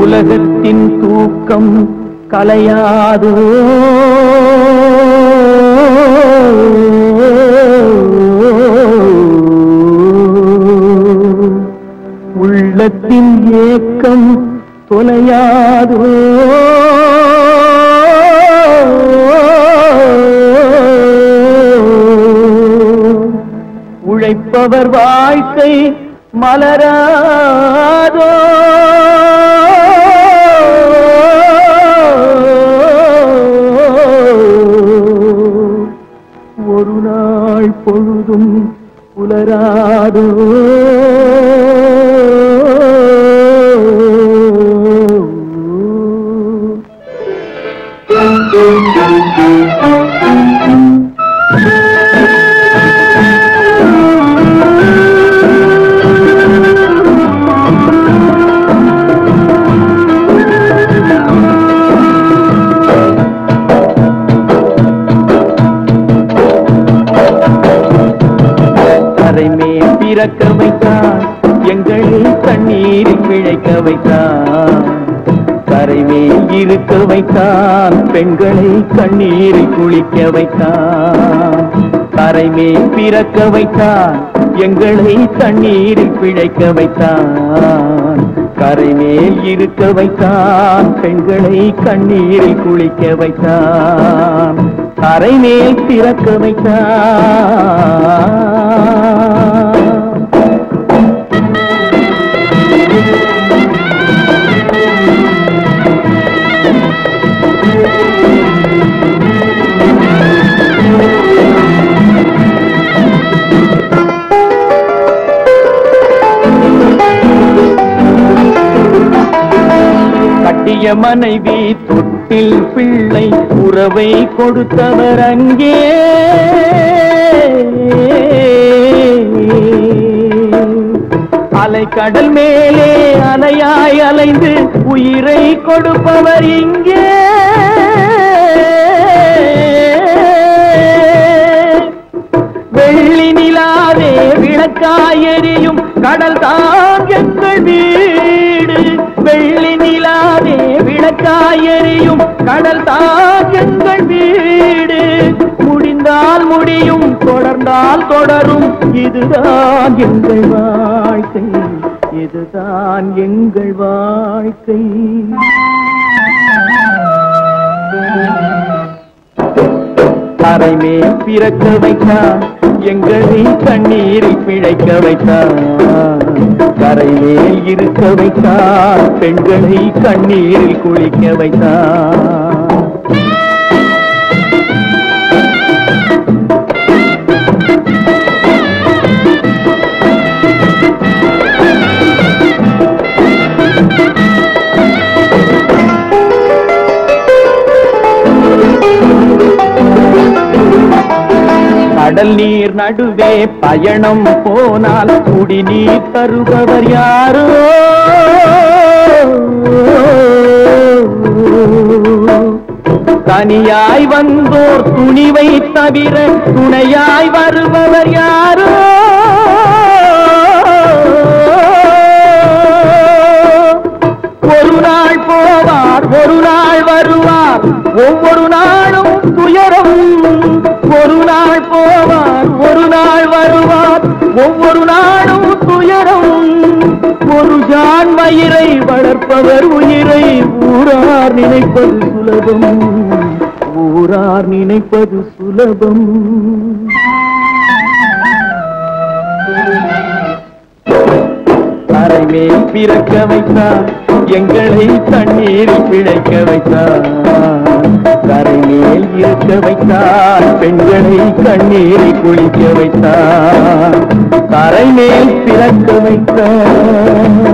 உலகத்தின் தூக்கம் கலையாதோ உள்ளத்தின் ஏக்கம் தொலையாதோ உழைப்பவர் வாழ்க்கை மலராதோ ஒரு நாள் பொழுதும் புலராதோ கரைமே பிறக்க வைத்தான் எங்களை தண்ணீரில் பிழைக்க வைத்தான் கரைமே இருக்க வைத்தான் பெண்களை கண்ணீரில் குளிக்க வைத்தான் கரைமே பிறக்க வைத்தான் எங்களை தண்ணீரில் பிழைக்க வைத்தான் கரைமேல் இருக்க வைத்தான் பெண்களை கண்ணீரில் குளிக்க வைத்தான் கரைமேல் பிறக்க வைத்தான் கட்டிய மனைவி தொட்டில் பிள்ளை உறவை கொடுத்தவர் அங்கே அலை கடல் மேலே அலையாய் அலைந்து உயிரை கொடுப்பவர் இங்கே வெள்ளி நிலாவே விளக்காய் எரியும் கடல் தான் எங்கள் வீடு வெள்ளி நிலாவே விளக்காய் எரியும் கடல் தான் எங்கள் வீடு முடிந்தால் முடியும் தொடர்ந்தால் தொடரும் இதுதான் எங்கள் வாழ்க்கை இதுதான் எங்கள் வாழ்க்கை கரைமே பிறக்க வைத்தான் எங்களை கண்ணீரில் பிழைக்க வைத்தான் கரைமேல் இருக்க வைத்தான் பெண்களை கண்ணீரில் குளிக்க வைத்தான் கடல் நீர் நடுவே பயணம் போனால் குடிநீர் தருபவர் யாரோ தனியாய் வந்தோர் துணிவை தவிர துணையாய் வருபவர் யாரோ ஒரு நாள் போவார் ஒரு நாள் வருவார் ஒவ்வொரு நாளும் துயரம் ஒரு நாள் போவார் ஒரு நாள் வருவார் ஒவ்வொரு நாளும் துயரம் ஒரு ஜான் மயிரை வளர்ப்பவர் உயிரை ஊரார் நினைப்பது சுலபம் ஊரார் நினைப்பது சுலபம் கரைமேல் பிறக்க வைத்தார் எங்களை தண்ணீரில் பிழைக்க வைத்தார் கரைமேல் இருக்க வைத்தார் பெண்களை கண்ணீரில் குளிக்க வைத்தார் கரைமேல் பிறக்க வைத்தார்